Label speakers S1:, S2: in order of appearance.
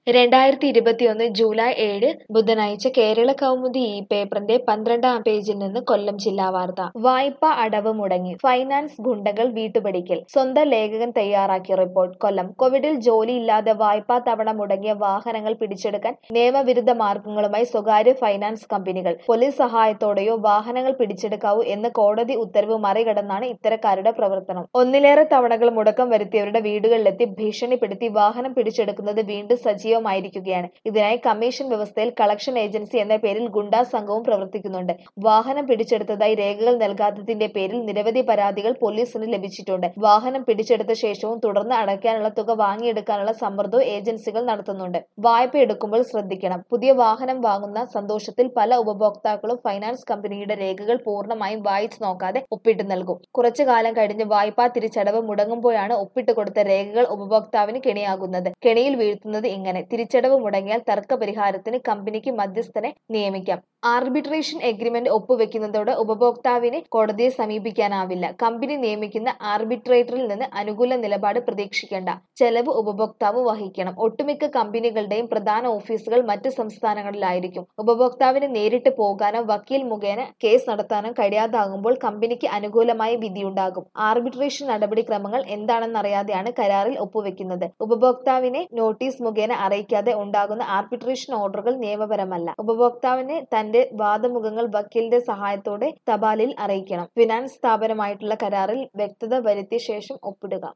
S1: രണ്ടായിരത്തി ഇരുപത്തിയൊന്ന് ജൂലൈ ഏഴ് ബുധനാഴ്ച കേരള കൗമുദി ഈ പേപ്പറിന്റെ പന്ത്രണ്ടാം പേജിൽ നിന്ന് കൊല്ലം ജില്ലാ വാർത്ത വായ്പ അടവ് മുടങ്ങി ഫൈനാൻസ് ഗുണ്ടകൾ വീട്ടുപടിക്കൽ സ്വന്തം ലേഖകൻ തയ്യാറാക്കിയ റിപ്പോർട്ട് കൊല്ലം കോവിഡിൽ ജോലിയില്ലാതെ വായ്പാ തവണ മുടങ്ങിയ വാഹനങ്ങൾ പിടിച്ചെടുക്കാൻ നിയമവിരുദ്ധ മാർഗങ്ങളുമായി സ്വകാര്യ ഫൈനാൻസ് കമ്പനികൾ പോലീസ് സഹായത്തോടെയോ വാഹനങ്ങൾ പിടിച്ചെടുക്കാവൂ എന്ന കോടതി ഉത്തരവ് മറികടന്നാണ് ഇത്തരക്കാരുടെ പ്രവർത്തനം ഒന്നിലേറെ തവണകൾ മുടക്കം വരുത്തിയവരുടെ വീടുകളിലെത്തി ഭീഷണിപ്പെടുത്തി വാഹനം പിടിച്ചെടുക്കുന്നത് വീണ്ടും സജീവമായിരിക്കുകയാണ് ഇതിനായി കമ്മീഷൻ വ്യവസ്ഥയിൽ കളക്ഷൻ ഏജൻസി എന്ന പേരിൽ ഗുണ്ടാ സംഘവും പ്രവർത്തിക്കുന്നുണ്ട് വാഹനം പിടിച്ചെടുത്തതായി രേഖകൾ നൽകാത്തതിന്റെ പേരിൽ നിരവധി പരാതികൾ പോലീസിന് ലഭിച്ചിട്ടുണ്ട് വാഹനം പിടിച്ചെടുത്ത ശേഷവും തുടർന്ന് അടയ്ക്കാനുള്ള തുക വാങ്ങിയെടുക്കാനുള്ള സമ്മർദ്ദവും ഏജൻസികൾ നടത്തുന്നുണ്ട് വായ്പ എടുക്കുമ്പോൾ ശ്രദ്ധിക്കണം പുതിയ വാഹനം വാങ്ങുന്ന സന്തോഷത്തിൽ പല ഉപഭോക്താക്കളും ഫൈനാൻസ് കമ്പനിയുടെ രേഖകൾ പൂർണ്ണമായും വായിച്ചു നോക്കാതെ ഒപ്പിട്ട് നൽകും കുറച്ചു കാലം കഴിഞ്ഞ് വായ്പാ തിരിച്ചടവ് മുടങ്ങുമ്പോഴാണ് ഒപ്പിട്ട് കൊടുത്ത രേഖകൾ ഉപഭോക്താവിന് കെണിയാകുന്നത് കെണിയിൽ വീഴ്ത്തുന്നത് ഇങ്ങനെ തിരിച്ചടവ് മുടങ്ങിയാൽ തർക്ക പരിഹാരത്തിന് കമ്പനിക്ക് മധ്യസ്ഥനെ നിയമിക്കാം ആർബിട്രേഷൻ എഗ്രിമെന്റ് ഒപ്പുവെക്കുന്നതോടെ ഉപഭോക്താവിന് കോടതിയെ സമീപിക്കാനാവില്ല കമ്പനി നിയമിക്കുന്ന ആർബിട്രേറ്ററിൽ നിന്ന് അനുകൂല നിലപാട് പ്രതീക്ഷിക്കേണ്ട ചെലവ് ഉപഭോക്താവ് വഹിക്കണം ഒട്ടുമിക്ക കമ്പനികളുടെയും പ്രധാന ഓഫീസുകൾ മറ്റ് സംസ്ഥാനങ്ങളിലായിരിക്കും ഉപഭോക്താവിന് നേരിട്ട് പോകാനോ വക്കീൽ മുഖേന കേസ് നടത്താനോ കഴിയാതാകുമ്പോൾ കമ്പനിക്ക് അനുകൂലമായ വിധിയുണ്ടാകും ആർബിട്രേഷൻ നടപടിക്രമങ്ങൾ എന്താണെന്നറിയാതെയാണ് കരാറിൽ ഒപ്പുവെക്കുന്നത് ഉപഭോക്താവിനെ നോട്ടീസ് മുഖേന അറിയിക്കാതെ ഉണ്ടാകുന്ന ആർബിട്രേഷൻ ഓർഡറുകൾ നിയമപരമല്ല ഉപഭോക്താവിന് തന്റെ വാദമുഖങ്ങൾ വക്കീലിന്റെ സഹായത്തോടെ തപാലിൽ അറിയിക്കണം ഫിനാൻസ് സ്ഥാപനമായിട്ടുള്ള കരാറിൽ വ്യക്തത വരുത്തിയ ശേഷം ഒപ്പിടുക